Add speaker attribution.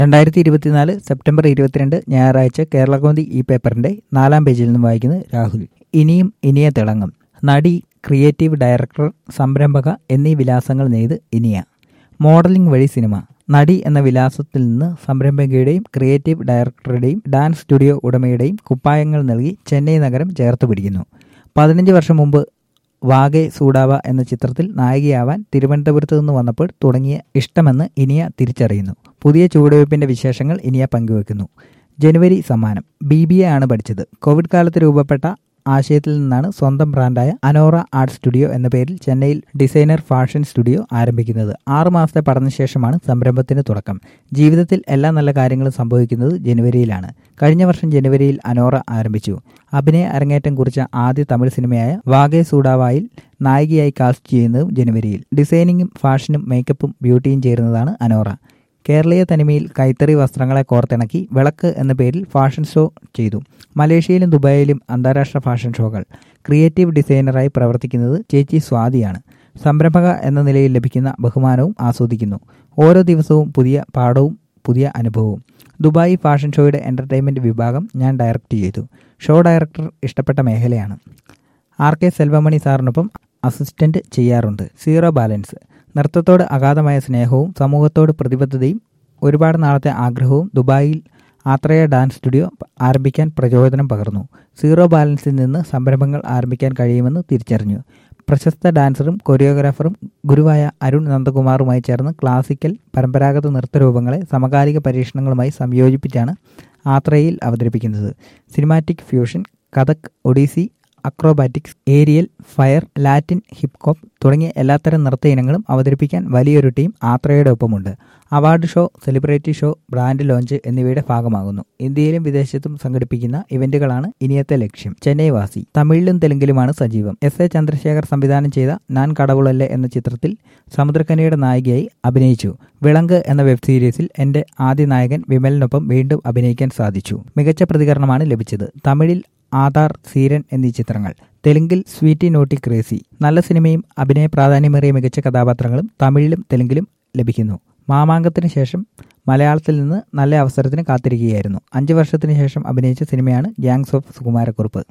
Speaker 1: രണ്ടായിരത്തി ഇരുപത്തിനാല് സെപ്റ്റംബർ ഇരുപത്തിരണ്ട് ഞായറാഴ്ച കേരളകൗമുദി ഈ പേപ്പറിന്റെ നാലാം പേജിൽ നിന്നും വായിക്കുന്നത് രാഹുൽ ഇനിയും ഇനിയ തിളങ്ങും നടി ക്രിയേറ്റീവ് ഡയറക്ടർ സംരംഭക എന്നീ വിലാസങ്ങൾ നെയ്ത് ഇനിയ മോഡലിംഗ് വഴി സിനിമ നടി എന്ന വിലാസത്തിൽ നിന്ന് സംരംഭകയുടെയും ക്രിയേറ്റീവ് ഡയറക്ടറുടെയും ഡാൻസ് സ്റ്റുഡിയോ ഉടമയുടെയും കുപ്പായങ്ങൾ നൽകി ചെന്നൈ നഗരം ചേർത്ത് പിടിക്കുന്നു പതിനഞ്ച് വർഷം മുമ്പ് വാഗെ സൂഡാവ എന്ന ചിത്രത്തിൽ നായികയാവാൻ തിരുവനന്തപുരത്ത് നിന്ന് വന്നപ്പോൾ തുടങ്ങിയ ഇഷ്ടമെന്ന് ഇനിയ തിരിച്ചറിയുന്നു പുതിയ ചുവടുവയ്പ്പിന്റെ വിശേഷങ്ങൾ ഇനിയ പങ്കുവെക്കുന്നു ജനുവരി സമ്മാനം ബി ബി എ ആണ് പഠിച്ചത് കോവിഡ് കാലത്ത് രൂപപ്പെട്ട ആശയത്തിൽ നിന്നാണ് സ്വന്തം ബ്രാൻഡായ അനോറ ആർട്ട് സ്റ്റുഡിയോ എന്ന പേരിൽ ചെന്നൈയിൽ ഡിസൈനർ ഫാഷൻ സ്റ്റുഡിയോ ആരംഭിക്കുന്നത് ആറു മാസത്തെ പഠനശേഷമാണ് സംരംഭത്തിന് തുടക്കം ജീവിതത്തിൽ എല്ലാ നല്ല കാര്യങ്ങളും സംഭവിക്കുന്നത് ജനുവരിയിലാണ് കഴിഞ്ഞ വർഷം ജനുവരിയിൽ അനോറ ആരംഭിച്ചു അഭിനയ അരങ്ങേറ്റം കുറിച്ച ആദ്യ തമിഴ് സിനിമയായ വാഗെ സൂഡാവായിൽ നായികയായി കാസ്റ്റ് ചെയ്യുന്നതും ജനുവരിയിൽ ഡിസൈനിങ്ങും ഫാഷനും മേക്കപ്പും ബ്യൂട്ടിയും ചേരുന്നതാണ് അനോറ കേരളീയ തനിമയിൽ കൈത്തറി വസ്ത്രങ്ങളെ കോർത്തിണക്കി വിളക്ക് എന്ന പേരിൽ ഫാഷൻ ഷോ ചെയ്തു മലേഷ്യയിലും ദുബായിലും അന്താരാഷ്ട്ര ഫാഷൻ ഷോകൾ ക്രിയേറ്റീവ് ഡിസൈനറായി പ്രവർത്തിക്കുന്നത് ചേച്ചി സ്വാതിയാണ് സംരംഭക എന്ന നിലയിൽ ലഭിക്കുന്ന ബഹുമാനവും ആസ്വദിക്കുന്നു ഓരോ ദിവസവും പുതിയ പാഠവും പുതിയ അനുഭവവും ദുബായ് ഫാഷൻ ഷോയുടെ എൻ്റർടൈൻമെൻറ്റ് വിഭാഗം ഞാൻ ഡയറക്റ്റ് ചെയ്തു ഷോ ഡയറക്ടർ ഇഷ്ടപ്പെട്ട മേഖലയാണ് ആർ കെ സെൽവമണി സാറിനൊപ്പം അസിസ്റ്റന്റ് ചെയ്യാറുണ്ട് സീറോ ബാലൻസ് നൃത്തത്തോട് അഗാധമായ സ്നേഹവും സമൂഹത്തോട് പ്രതിബദ്ധതയും ഒരുപാട് നാളത്തെ ആഗ്രഹവും ദുബായിൽ ആത്രയ ഡാൻസ് സ്റ്റുഡിയോ ആരംഭിക്കാൻ പ്രചോദനം പകർന്നു സീറോ ബാലൻസിൽ നിന്ന് സംരംഭങ്ങൾ ആരംഭിക്കാൻ കഴിയുമെന്ന് തിരിച്ചറിഞ്ഞു പ്രശസ്ത ഡാൻസറും കൊറിയോഗ്രാഫറും ഗുരുവായ അരുൺ നന്ദകുമാറുമായി ചേർന്ന് ക്ലാസിക്കൽ പരമ്പരാഗത നൃത്തരൂപങ്ങളെ സമകാലിക പരീക്ഷണങ്ങളുമായി സംയോജിപ്പിച്ചാണ് ആത്രയിൽ അവതരിപ്പിക്കുന്നത് cinematic fusion Kathak Odissi acrobatics aerial fire Latin hip hop തുടങ്ങിയ എല്ലാത്തരം നൃത്ത ഇനങ്ങളും അവതരിപ്പിക്കാൻ വലിയൊരു ടീം ആത്രയുടെ ഒപ്പമുണ്ട് award show celebrity show brand launch എന്നിവയുടെ ഭാഗമാകുന്നു ഇന്ത്യയിലും വിദേശത്തും സംഘടിപ്പിക്കുന്ന ഇവന്റുകളാണ് ഇനിയത്തെ ലക്ഷ്യം ചെന്നൈ വാസി തമിഴിലും തെലുങ്കിലുമാണ് സജീവം എസ് എ ചന്ദ്രശേഖർ സംവിധാനം ചെയ്ത നാൻ കടവുളല്ലേ എന്ന ചിത്രത്തിൽ സമുദ്രക്കനിയുടെ നായികയായി അഭിനയിച്ചു വിളങ്ക് എന്ന വെബ് സീരീസിൽ എന്റെ ആദ്യ നായകൻ വിമലിനൊപ്പം വീണ്ടും അഭിനയിക്കാൻ സാധിച്ചു മികച്ച പ്രതികരണമാണ് ലഭിച്ചത് തമിഴിൽ ആധാർ സീരൻ എന്നീ ചിത്രങ്ങൾ തെലുങ്കിൽ സ്വീറ്റി നോട്ടി ക്രേസി നല്ല സിനിമയും അഭിനയ പ്രാധാന്യമേറിയ മികച്ച കഥാപാത്രങ്ങളും തമിഴിലും തെലുങ്കിലും ലഭിക്കുന്നു മാമാങ്കത്തിന് ശേഷം മലയാളത്തിൽ നിന്ന് നല്ല അവസരത്തിന് കാത്തിരിക്കുകയായിരുന്നു അഞ്ച് വർഷത്തിന് ശേഷം അഭിനയിച്ച സിനിമയാണ് ഗ്യാങ്സ് ഓഫ് സുകുമാരക്കുറുപ്പ്